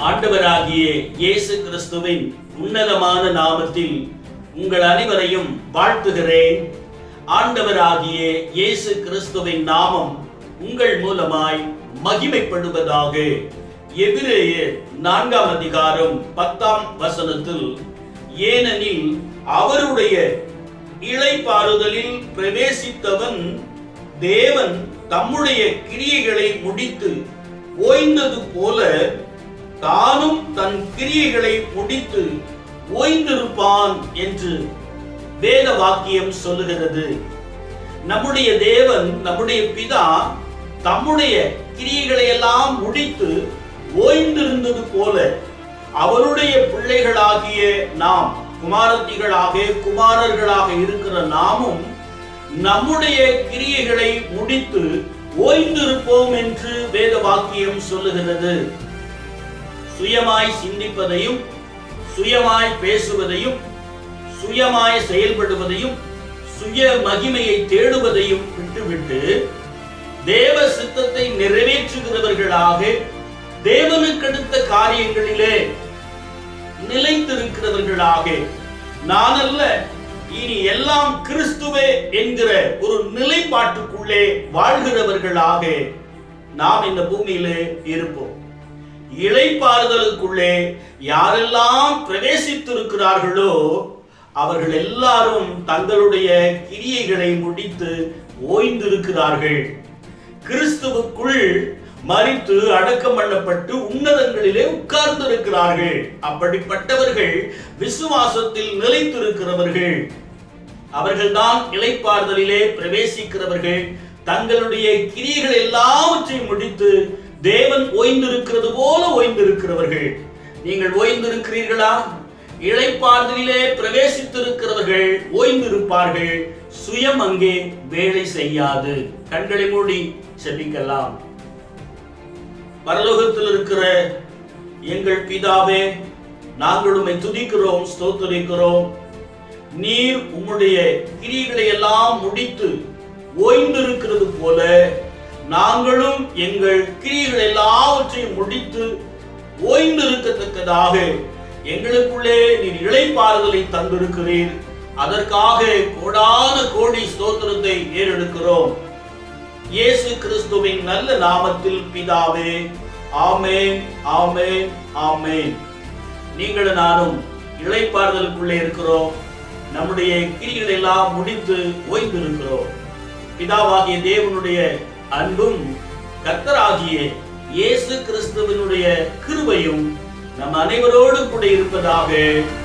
ஆண்டவராகிய இயேசு கிறிஸ்துவின் உன்னதமான நாமத்தில் உங்கள் அனைவரையும் வாழ்த்துகிறேன் ஆண்டவராகிய இயேசு கிறிஸ்துவின் நாமம் உங்கள் மூலமாய் மகிமைப்படுவதாக எபிரேயர் நான்காம் அதிகாரம் பத்தாம் வசனத்தில் ஏனெனில் அவருடைய இளைப்பாறுதலில் பிரவேசித்தவன் தேவன் தம்முடைய கிரியைகளை முடித்து ஓய்ந்தது போல தானும் தன் கிரியைகளை முடித்து ஓய்ந்திருப்பான் என்று வேத வாக்கியம் சொல்லுகிறது நம்முடைய தேவன் நம்முடைய பிதா தம்முடைய கிரியைகளை எல்லாம் முடித்து ஓய்ந்திருந்தது போல அவருடைய பிள்ளைகளாகிய நாம் குமாரத்திகளாக குமாரர்களாக இருக்கிற நாமும் நம்முடைய கிரியைகளை முடித்து ஓய்ந்திருப்போம் என்று வேத வாக்கியம் சொல்லுகிறது சுயமாய் சிந்திப்பதையும் சுயமாய் பேசுவதையும் சுயமாய் செயல்படுவதையும் சுய மகிமையை தேடுவதையும் விட்டுவிட்டு தேவ சித்தத்தை நிறைவேற்றுகிறவர்களாக தேவனுக்கடுத்த காரியங்களிலே நிலைத்திருக்கிறவர்களாக நான் அல்ல இனி எல்லாம் கிறிஸ்துவே என்கிற ஒரு நிலைப்பாட்டுக்குள்ளே வாழ்கிறவர்களாக நாம் இந்த பூமியிலே இருப்போம் இளைப்பாறுதலுக்குள்ளே யாரெல்லாம் பிரவேசித்திருக்கிறார்களோ அவர்கள் எல்லாரும் தங்களுடைய கிரியைகளை முடித்து ஓய்ந்திருக்கிறார்கள் கிறிஸ்துவுக்குள் மறித்து அடக்கம் பண்ணப்பட்டு உன்னதங்களிலே உட்கார்ந்திருக்கிறார்கள் அப்படிப்பட்டவர்கள் விசுவாசத்தில் நிலைத்திருக்கிறவர்கள் அவர்கள்தான் இளைப்பாறுதலிலே பிரவேசிக்கிறவர்கள் தங்களுடைய கிரியைகள் எல்லாவற்றையும் முடித்து தேவன் ஓய்ந்திருக்கிறது போல ஓய்ந்திருக்கிறவர்கள் நீங்கள் ஓய்ந்திருக்கிறீர்களா இளைப்பாறுதலிலே பிரவேசித்திருக்கிறவர்கள் ஓய்ந்திருப்பார்கள் சுயம் அங்கே வேலை செய்யாது கண்களை மூடி செபிக்கலாம் பரலோகத்தில் இருக்கிற எங்கள் பிதாவே நாங்கள் உம்மை துதிக்கிறோம் ஸ்தோத்தரிக்கிறோம் நீர் உம்முடைய கிரியைகளை எல்லாம் முடித்து ஓய்ந்திருக்கிறது போல நாங்களும் எங்கள் கிரியைகள் எல்லாவற்றையும் முடித்து ஓய்ந்திருக்கத்தக்கதாக எங்களுக்குள்ளே நீர் இளைப்பாறுதலை தந்திருக்கிறீர் அதற்காக கோடான கோடி ஸ்தோத்திரத்தை ஏறெடுக்கிறோம் இயேசு கிறிஸ்துவின் நல்ல நாமத்தில் பிதாவே ஆமேன் ஆமேன் ஆமேன் நீங்கள் நானும் இளைப்பாறுதலுக்குள்ளே இருக்கிறோம் நம்முடைய கிரிகள் எல்லாம் முடித்து ஓய்ந்திருக்கிறோம் பிதாவாகிய தேவனுடைய அன்பும் கர்த்தராகிய இயேசு கிறிஸ்துவினுடைய கிருபையும் நம் அனைவரோடு கூட இருப்பதாக